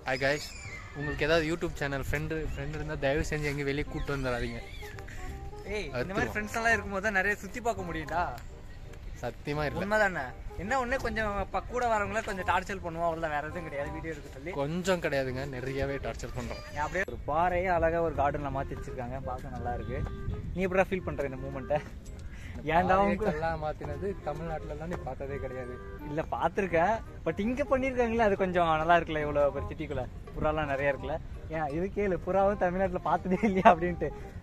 Hi guys உங்களுக்கு ஏதாவது YouTube channel friend friend இருந்தால் தயவு செஞ்சு எங்கேயும் வெளியே கூப்பிட்டு வந்துடாதீங்க ஏய் இந்த அறுத்துருவோம். மாதிரி ஃப்ரெண்ட்ஸ் எல்லாம் இருக்கும்போது தான் நிறைய சுத்தி பார்க்க முடியும்டா சத்தியமா இல்லை உண்மைதானே என்ன ஒண்ணு கொஞ்சம் ப- கூட வரவங்கள கொஞ்சம் டார்ச்சர் பண்ணுவோம் அவ்வளவுதான் வேற எதுவும் கிடையாது வீடியோ எடுக்க சொல்லி கொஞ்சம் கிடையாதுங்க நிறையவே டார்ச்சர் பண்ணுறோம் ஏன் அப்படியே ஒரு பாறையே அழகா ஒரு கார்டன்ல மாத்தி வச்சிருக்காங்க பார்க்க நல்லா இருக்கு நீ எப்படா ஃபீல் பண்ற இந்த மூமெண்ட்டை ஏன்டா உங்க எல்லாம் மாற்றினது தமிழ்நாட்டிலலாம் நீ பார்த்ததே கிடையாது இல்ல பாத்திருக்கேன் பட் இங்க பண்ணிருக்காங்களே அது கொஞ்சம் நல்லா இருக்குல்ல இவ்வளவு ஒரு சிட்டிக்குள்ள புறாலாம் நிறைய இருக்குல்ல ஏன் இது கேளு புறாவும் தமிழ்நாட்டுல பார்த்ததே இல்லையா அப்படின்ட்டு